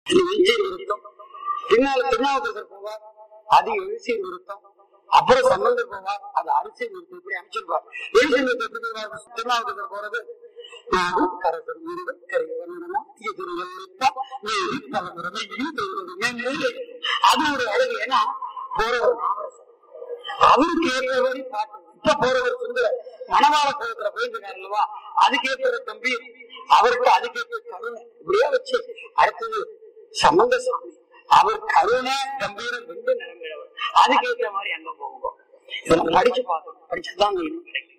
இது விஜய் விருத்தம் பின்னால திருநாவுக்கரசர் போவார் அது எழுசியர் விருத்தம் அப்புறம் சம்பந்தர் போவார் அது அரிசியர் விருத்தம் இப்படி அமைச்சிருப்பார் எழுசியர் விருத்தத்துக்கு திருநாவுக்கரசர் போறது நானும் கரசர் முருகன் கரையவனமா எதிர்வெல்லாம் நீதி தலைமுறை அது ஒரு அழகு ஏன்னா போறவர் நாவரசர் அவருக்கு ஏற்றபடி பாட்டு இப்ப போறவர் சுந்தர மணவாள கோலத்துல போயிருக்காரு அல்லவா அதுக்கேற்ற தம்பி அவருக்கு அதுக்கேற்ற கருணை இப்படியே வச்சு அடுத்தது சம்பந்த சாமி அவர் கருணை கம்பீரம் ரெண்டு நிரம்பிடவர் அதுக்கேற்ற மாதிரி அங்க போகும்போது இதெல்லாம் படிச்சு பார்க்கணும் படிச்சுதான் அந்த இனம் கிடைக்கும்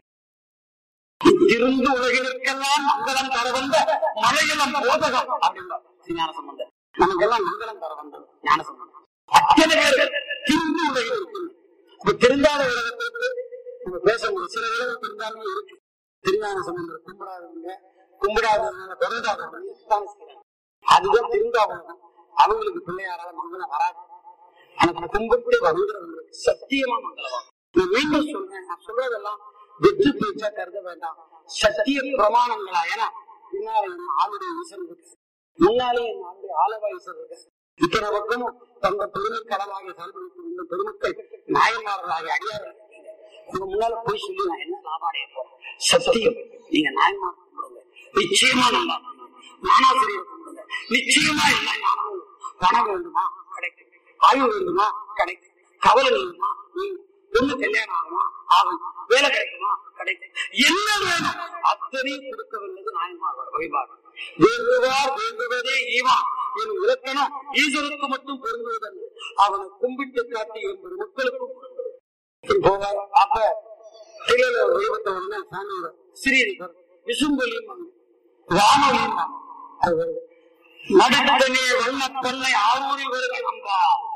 இருந்து உலகிற்கெல்லாம் மங்களம் தர வந்த மலையிலம் போதகம் அப்படின்பார் ஞான சம்பந்தம் நமக்கெல்லாம் மங்களம் தர வந்தது ஞான சம்பந்தம் அத்தனை பேர்கள் திருந்து உலகிற்கு இப்ப திருந்தாத உலகத்திற்கு நம்ம பேச முடியும் சில உலகம் திருந்தாமே இருக்கு திருஞான சம்பந்தம் கும்பிடாதவங்க கும்பிடாதவங்க பிறந்தாதவங்க இருக்கத்தானே செய்யறாங்க அதுதான் திருந்தா உலகம் அவங்களுக்கு பிள்ளையாரால மங்களம் வராது ஆனா கும்பிட்டு வருகிறவங்களுக்கு சத்தியமா மங்களம் நான் மீண்டும் சொல்றேன் நான் சொல்றதெல்லாம் வெற்றி பேச்சா கருத வேண்டாம் சத்திய பிரமாணங்களா ஏன்னா பின்னாலே என் ஆளுடைய ஈசன் இருக்கு முன்னாலே என் ஆளுடைய ஆலவா ஈசன் இருக்கு இத்தனை பக்கமும் தந்த பெருமை கடலாக செயல்படுத்தி இந்த பெருமக்கள் நாயன்மார்களாக அடியார்கள் உங்க முன்னால போய் சொல்லி நான் என்ன லாபம் அடைய போறேன் சத்தியம் நீங்க நாயன்மார் கும்பிடுங்க நிச்சயமா நல்லா இருப்பீங்க. ஞானாசிரியர் கும்பிடுங்க நிச்சயமா எல்லா ஞானமும் பணம் வேண்டுமா கிடைக்கும் ஆய்வு வேண்டுமா கிடைக்கும் கவலை வேண்டுமா நீங்க பொண்ணு கல்யாணம் ஆகுமா ஆகும் வேலை கிடைக்குமா கிடைக்கும் என்ன வேணும் அத்தனையும் கொடுக்க வேண்டியது நாயன்மார் வழிபாடு வேண்டுவார் வேண்டுவதே ஈவான் என் இலக்கணம் ஈஸ்வருக்கு மட்டும் பொருந்துவதல்ல அவனை கும்பிட்டு காட்டி என்பது மக்களுக்கும் பொருந்துவது இப்போ அப்ப திரையில ஒரு தெய்வத்தை உடனே சாமி வரும். ஸ்ரீரிவர் விசும்பலியும் ராமலியும் அது வருது நடுத்தனே வண்ண பெண்ணை ஆரூரில் வருகை நம்பா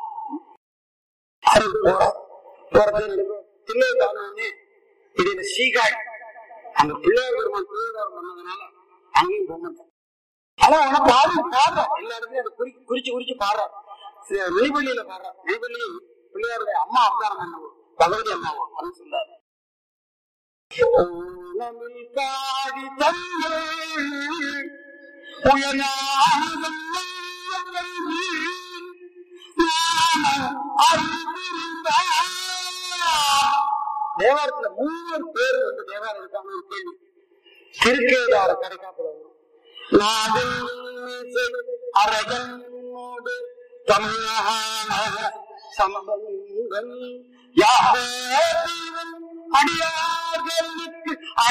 அது போற போறது தில்லை தானே இதுல சீகாய் அந்த பிள்ளையார் பெருமான் திருவிழாவை பண்ணதுனால அங்கேயும் போக மாட்டேன் ஆனா அவன பாடு பாடுற எல்லா இடத்துலயும் அதை குறி குறிச்சு குறிச்சு பாடுற நெய்பள்ளியில பாடுற நெய்பள்ளி பிள்ளையாருடைய அம்மா அவதாரம் பண்ணவோ பகவதி அம்மாவோ அப்படின்னு சொல்றாரு ஓணமில் காடி தந்தை உயர்நாதம் தேவாரத்துல மூணு பேர் வந்து தேவாரம் இருக்காங்க ஒரு கேள்வி திருக்கேதார கடைக்காப்புல வரும் நாதன் அரகனோடு தமிழக சம்பந்தன் யாரே அடியார்களுக்கு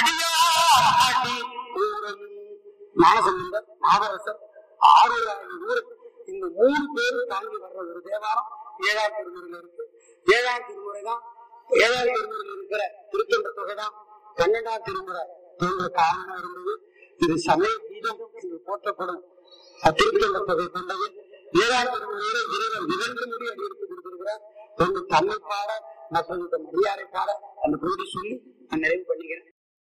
அடியாடி ஊரன் ஞானசம்பந்தர் நாகரசர் ஆறுலாயிரம் ஊர் இந்த மூணு பேர் தாண்டி வர்ற ஒரு தேவாரம் ஏழாம் திருமுறையில இருக்கு ஏழாம் திருமுறை தான் ஏழாம் திருமுறையில் இருக்கிற திருத்தொண்ட தொகை தான் பன்னெண்டாம் திருமுறை தோன்ற காரணம் இருந்தது இது சமய கீதம் என்று போற்றப்படும் திருத்தொண்ட தொகை கொண்டது ஏழாம் திருமுறையில இறைவன் இரண்டு முடி அடி எடுத்து கொடுத்திருக்கிறார் ஒன்று தன்னை பாட மற்றொன்று மரியாதை பாட அந்த பகுதி சொல்லி நான் நிறைவு பண்ணிக்கிறேன்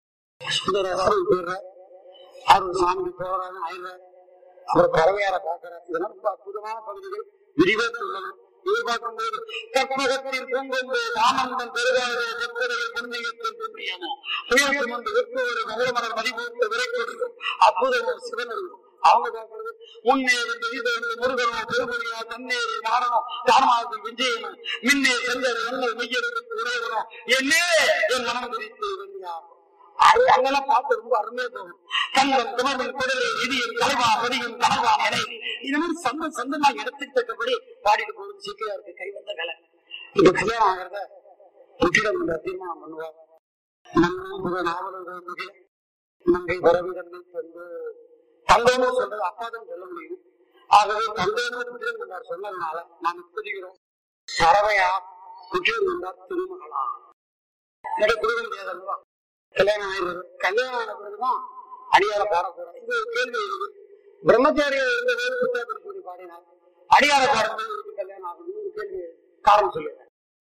சுந்தரராசன் போயிடுறார் அவர் சாமி போறாரு ஆயிடுறார் அப்புறம் பறவையார பாக்குறார் இதெல்லாம் ரொம்ப அற்புதமான பகுதிகள் விரிவா சொல்லணும் எதிர்பார்க்கும் போது கற்பகத்தில் பொங்கொண்டு ராமந்தன் பெருகாடு செப்படைய புண்ணியத்தில் துன்றியமோ புயல் சுமந்து வெப்பு ஒரு மகளமலர் மதிப்பூட்டு விரை கொடுக்கும் அற்புதமோ சிவனரும் அவங்க கேட்கறது முன்னே வந்து இது வந்து முருகனோ பெருமொழியோ தன்னேரி மாறனோ தானமாக விஜயனோ மின்னே செஞ்சர் எண்ணல் மெய்யருக்கு உரையவனோ என்னே என் மனம் குறித்து வெள்ளியாகும் அது அங்கெல்லாம் பார்த்து ரொம்ப அருமையா போகும் கண்டம் குமரன் குடலை இடியும் கலைவா கொடியும் கனவான் என இது மாதிரி சொந்தம் சொந்தமா இடத்துக்கு தக்கபடி பாடிட்டு போகுது சிக்கையாருக்கு கை வந்த கலை இப்ப கல்யாணம் ஆகிறத முற்றிடம் என்ற தீர்மானம் பண்ணுவார் நம்ம புக நாவலர்கள் மிக மங்கை பரவிதன்மை சென்று தங்கமும் சொல்றது அப்பாதான் சொல்ல முடியும் ஆகவே தந்தையமும் குற்றம் என்றார் சொன்னதுனால நாம் இப்போதைக்கிறோம் பறவையா குற்றம் என்றார் திருமகளா என்னோட கொடுக்க முடியாது அல்லவா கல்யாணம் ஆயிடுறது கல்யாணம் ஆன பிறகுதான் அடியார பாட போறோம் இது ஒரு கேள்வி இருக்குது பிரம்மச்சாரியா இருந்த வேறு புத்தகத்தில் கூறி பாடினார் அடியார பாடும்போது இருக்கு கல்யாணம் ஆகுது ஒரு கேள்வி காரணம் சொல்லுங்க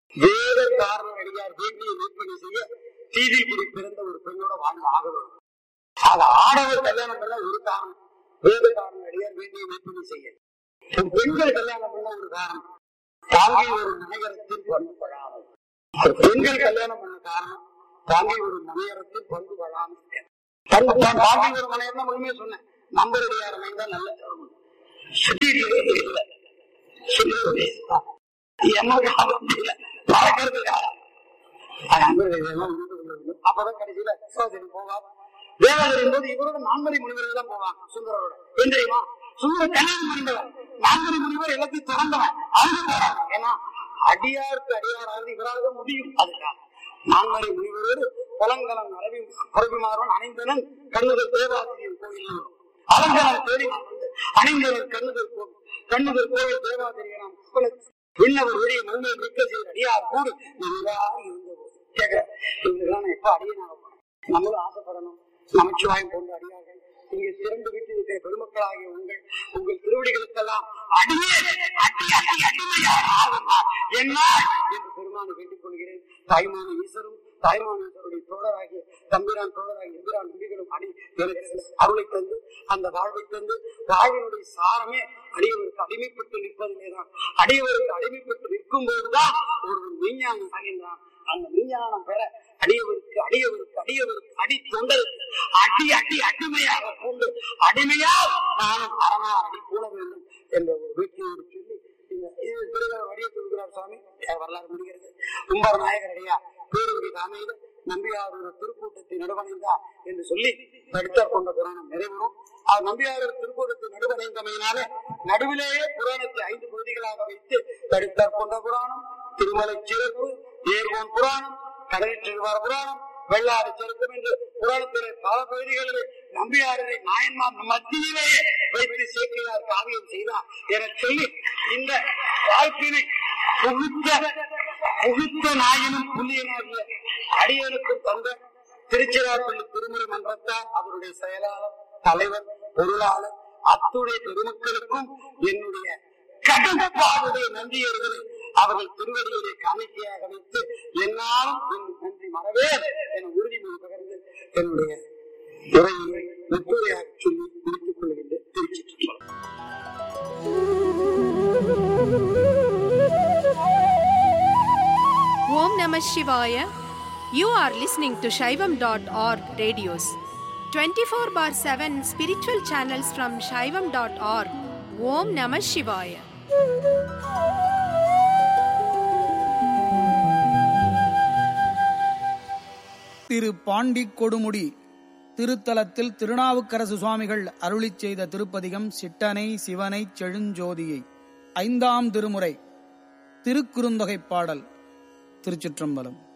வேத காரணம் அடியார் வேண்டிய விற்பனை செய்ய தீதிக்குடி பிறந்த ஒரு பெண்ணோட வாழ்ந்து ஆக வேண்டும் ஆக ஆடவர் கல்யாணம் பண்ண ஒரு காரணம் வேத காரணம் அடியார் வேண்டிய விற்பனை செய்ய பெண்கள் கல்யாணம் பண்ண ஒரு காரணம் தாங்கி ஒரு நகரத்தில் பண்பு பழாமல் ஒரு பெண்கள் கல்யாணம் பண்ண காரணம் தாங்கி ஒரு மனையரத்தில் பண்பு பழாமல் இருக்க பண்பு தான் தாங்கி ஒரு மனையர் தான் முழுமையா சொன்னேன் நம்பருடையார் தான் நல்ல தருணம் சுத்திட்டு இல்லை சொல்லுவது எமக்காக முடியல பறக்கிறதுக்காக அது அன்பர்கள் இதெல்லாம் உணர்ந்து கொள்ள வேண்டும். அப்பதான் கடைசியில விசுவாசம் போவார் தேவாலயம் போது இவரோட நான்மறை முனிவர்கள் தான் போவாங்க சுந்தரோட ஏன் தெரியுமா சுந்தர கல்யாணம் பண்ணிந்தவன் நான்மறை முனிவர் எல்லாத்தையும் திறந்தவன் அவங்க போறாங்க ஏன்னா அடியாருக்கு அடியாராக இவராக தான் முடியும் அதுக்காக நான்மறை முனிவரோடு புலங்கலம் அரவி புறவிமாறவன் அணைந்தனன் கண்ணுதல் தேவாசிரியர் கோயில் அலங்கலம் தேடி வந்து அணைந்தனர் கண்ணுதல் கோவில் கண்ணுதல் கோவில் தேவாசிரியர் விண்ணவர் உரிய மண்மை மிக்க செய்த அடியார் கூடு எல்லாரும் இருந்தது கேட்கிறேன் இவங்கெல்லாம் நான் எப்ப அடியனாக போறேன் நம்மளும் ஆசைப்படணும் நமச்சிவாயம் போன்ற அடியார்கள் இங்கே சிறந்து விட்டு இருக்கிற பெருமக்களாகிய உங்கள் உங்கள் திருவடிகளுக்கெல்லாம் அடியே அடி அடி அடிமையாக ஆகுமா என்ன என்று பெருமானை வேண்டிக் கொள்கிறேன் தாய்மான ஈஸ்வரும் தாய்மான ஈஸ்வருடைய தோழராகிய தம்பிரான் தோழராகிய எம்பிரான் நம்பிகளும் அடி எனக்கு அருளை தந்து அந்த வாழ்வை தந்து வாழ்வினுடைய சாரமே அடியவருக்கு அடிமைப்பட்டு நிற்பதிலேதான் அடியவருக்கு அடிமைப்பட்டு நிற்கும் போதுதான் ஒருவன் மெய்ஞானம் ஆகின்றான் அந்த மெய்ஞானம் பெற அடியவருக்கு அடியவருக்கு அடியவருக்கு அடி தொண்டருக்கு அடி அடி அடிமையாக கொண்டு அடிமையால் நானும் அரணார் அடி கூட வேண்டும் என்ற ஒரு வீட்டியோடு சொல்லி இந்த இது திருவிழா வடிய சொல்கிறார் சுவாமி என் வரலாறு முடிகிறது கும்பர் நாயகர் அடியா பேருவடி தாமையில நம்பியார் ஒரு திருக்கூட்டத்தை நடுவணைந்தார் என்று சொல்லி தடுத்தார் கொண்ட புராணம் நிறைவேறும் அவர் நம்பியார் திருக்கூட்டத்தை நடுவணைந்தமையினாலே நடுவிலேயே புராணத்தை ஐந்து பகுதிகளாக வைத்து தடுத்தார் கொண்ட புராணம் திருமலை சிறப்பு ஏர்வோன் புராணம் கடலிற்றிருவார் புராணம் வெள்ளாறு செலுத்தும் என்று புராணத்திலே பல பகுதிகளிலே நம்பியாரரை நாயன்மார் மத்தியிலேயே வைத்து சேர்க்கிறார் காவியம் செய்தார் என சொல்லி இந்த வாழ்க்கையினை புகுத்த புகுத்த நாயனும் புள்ளியனாகிய அடியனுக்கும் தந்த திருச்சிராப்பள்ளி திருமுறை மன்றத்தார் அவருடைய செயலாளர் தலைவர் பொருளாளர் அத்துடைய பெருமக்களுக்கும் என்னுடைய கடற்பாடுடைய நன்றியர்களை அவர்கள் திருவடியிலே காணிக்கையாக வைத்து என்னாலும் என் நன்றி மறவே என உறுதிமொழி பகிர்ந்து என்னுடைய உரையை முற்றுரையாக சொல்லி முடித்துக் கொள்கின்ற Trichy Om Namah Shivaya. You are listening to Shaivam.org radios. 24 bar 7 spiritual channels from Shaivam.org. Om Namah Shivaya. திரு பாண்டி கொடுமுடி திருத்தலத்தில் திருநாவுக்கரசு சுவாமிகள் அருளிச் செய்த திருப்பதிகம் சிட்டனை சிவனை செழுஞ்சோதியை ஐந்தாம் திருமுறை திருக்குறுந்தொகை பாடல் திருச்சிற்றம்பலம்